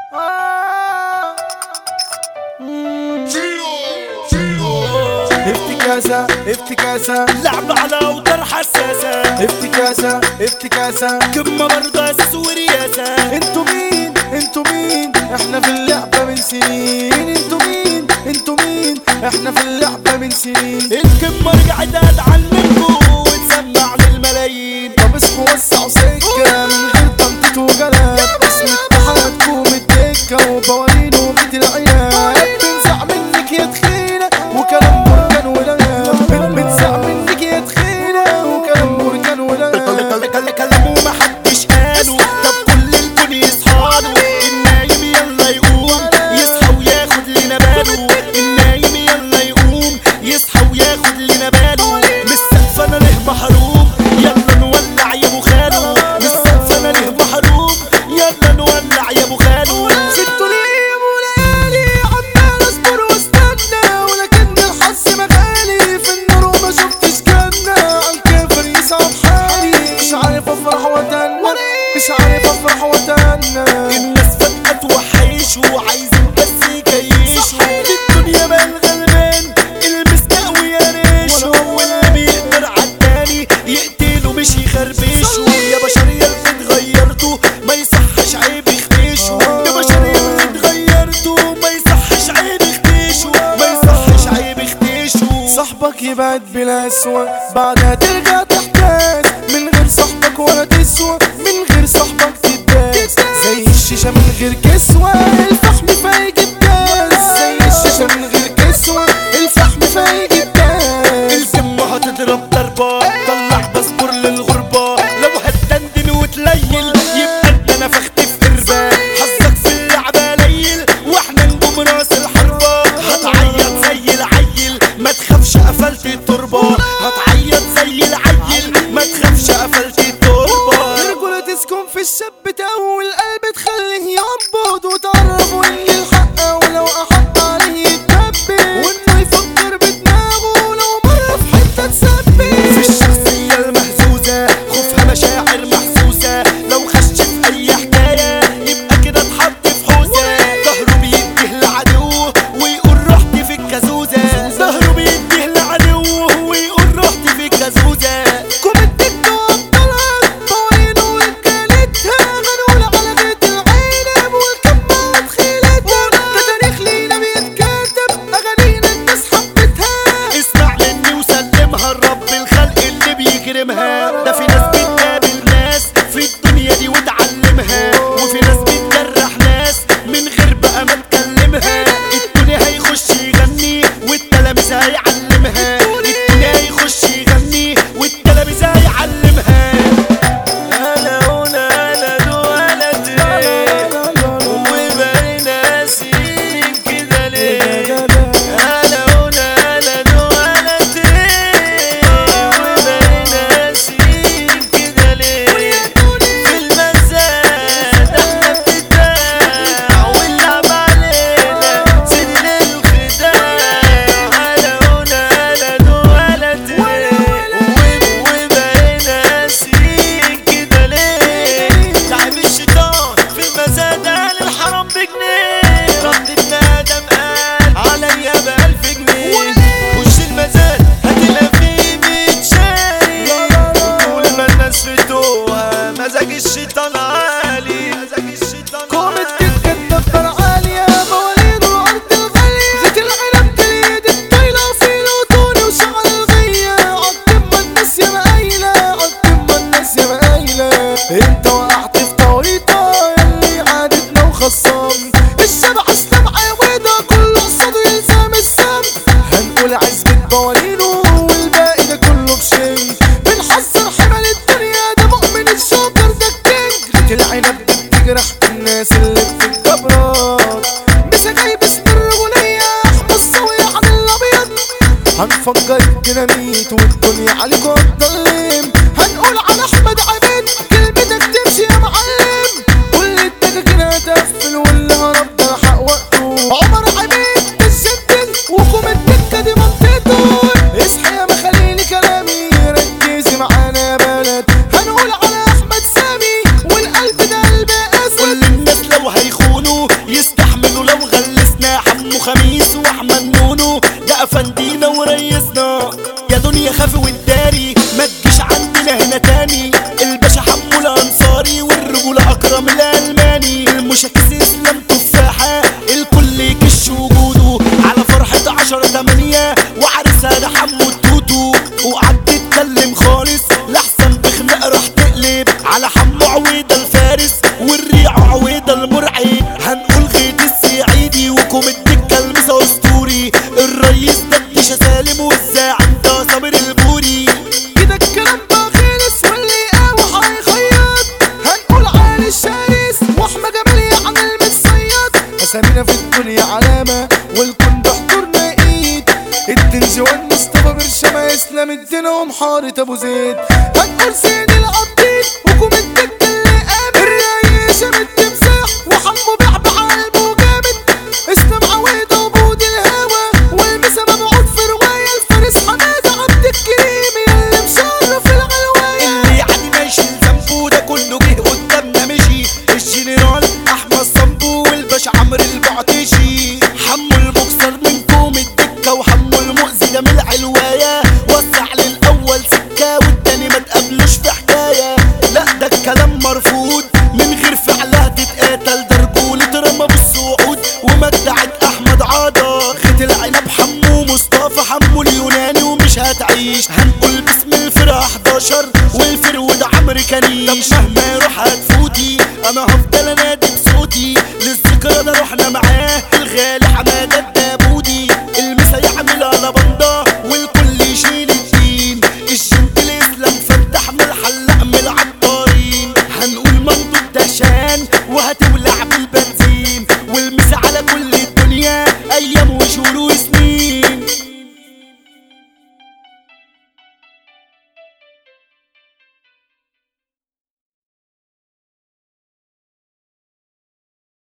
افتكاسة افتكاسة لعب على اوتار حساسة افتكاسة افتكاسة كمة برضه اساس ورياسة انتوا مين انتوا مين احنا في اللعبة من سنين انتوا مين انتوا مين احنا في اللعبة من سنين الكمة رجعت اتعلمكوا وتسمع للملايين طب اصحوا وسعوا سكة من غير تنطيط وجلاب اسم اتحادكم الدكة وبوالين وبيت العيال بنزع منك يا تخينة وكلام بركان ولاد بنزع منك يا تخينة وكلام بركان ولاد كل كلامه ما حدش قاله طب كل الكون يصحاله النايم يلا يقوم يصحى وياخد لنا باله النايم يلا يقوم يصحى وياخد لنا باله مش سقف انا ليه محروم يلا نولع يا ابو خالو مش سقف انا ليه محروم يلا نولع يا ابو خالو في الطريق وليالي عمال اصبر واستنى ولكن الحظ مغالي في النار وما شفتش جنة عالكافر يصعب حالي مش عارف افرح واتنى مش عارف افرح واتنى الناس فجأة توحشوا وعايزين بس يكيشوا الدنيا بقى الغلبان المستقوي يا ريشو واللي بيقدر عالتاني يقتله مش يخربشه يا بشر يا اللي اتغيرتوا ما يصحش عيب يخدشوا يا بشر يا اللي اتغيرتوا ما يصحش عيب يخدشوا ما يصحش عيب يخدشوا صاحبك يبعد بلا سوى بعدها ترجع تحتاج من غير صاحبك ولا تسوى من غير صاحبك تداس زي الشيشة من غير كسوة الفحم فايق الداس زي الشيشة من غير كسوة الفحم فايق الداس الكم هتضرب ضربة طلع باسبور للغربة لو هتدندن وتليل يبقى انت نفخت في قربة حظك في اللعبة ليل واحنا نجوم راس الحربة هتعيط زي العيل ما تخافش قفلت التربة هتعيط زي العيل ما تخافش قفلت التربة الرجولة تسكن في الشاب تقوي القلب تخليه ينبض وتعرفوا ان الحق ولو احق عليه يتنبه وانه يفكر بدماغه لو مرة في حتة تثبت في الشخصية المهزوزة خوفها مشاعر محسوسة لو خش في أي حكاية يبقى كده اتحط في حوزة ظهره بيديه لعدوه ويقول رحت في الكازوزة ظهره بيديه لعدوه ويقول رحت في الكازوزة كومنتك وابطالك بوينه ورجالتها غنول على بيت العالم والكمة دخيلتها ده تاريخ لينا بيتكاتب اغانينا الناس حبتها اسمع مني وسلمها لرب الخلق اللي بيكرمها ده في ناس بتقابل ناس في الدنيا دي وتعلمها وفي ناس بتجرح ناس من غير بقى ما تكلمها الدنيا هيخش يغني والتلاميذ هيعلمها الدنيا هيخش يغني والتلاميذ هيعلمها انا هنا انا دو انا تري وبقينا سنين كده ليه انا هنا انا دو انا تري وبقينا سنين كده ليه في المزاد احنا بتتباع واللعب علينا سن الخداع انا هنا انا دو انا تري وبقينا سنين كده ليه لعب الشيطان في المزاد قال الحرام بجنيه ردت ندم قال عليا بألف جنيه وش المزاد هتلاقي فيه متشاري وطول ما الناس في توها مزاج الشيطان عالي مزاج الشيطان كومة عالي كتكة دفتر عالية مواليد الأرض الغالية زيت العنب تليد الطايلة في الوطوني وشعر الغية عالقمة الناس يا مقايلة عالقمة الناس يا مقايلة انت وقعت في طريقة اللي عادتنا وخصام الشبع السبعة وده كله قصاده يلزم السم هنقول عزبة بوالينه والباقي ده كله بشنج بنحذر حمل الدنيا ده مؤمن الشاطر ده الكينج زيت العنب بتجرح الناس اللي بتتكبرات مش جايب اسم الرجولية احمد الصوي عن الابيض هنفجر الديناميت والدنيا عليكم هتضلم هنقول على احمد عبيد كلمتك تمشي يا معلم كل الدكاكين هتقفل واللي هرب ده حق وقته عمر عبيد الجدل وكم الدكه دي منطقته اصحي يا مخليني كلامي ركزي معانا يا بلد هنقول على احمد سامي والقلب ده قلب اسود كل الناس لو هيخونوا افندينا وريسنا يا دنيا خافي والداري ما تجيش عندنا هنا تاني الباشا حمو الانصاري والرجولة اكرم الالماني المشاكس اسلام تفاحة الكل يكش وجوده على فرحة عشرة تمانية وعرسها ده حمو التوتو وقعد تتكلم خالص لحسن بخناق راح تقلب على حمو عويدة الفارس والريع عويدة المرعي هنقول غيت السعيدي وكم الدكة المسا اسطوري الريس ده الدشا سالم والزاعم ده صابر البوري كده الكلام بقى خلص واللي قاوح هيخيط هنقول عالي الشرس واحمى جمال يعني المتصيد اسامينا في الدنيا علامة والكون بحضورنا ايد الدنجوان مصطفى برشامة اسلام الدين ومحارة ابو زيد هنقول سيد الاب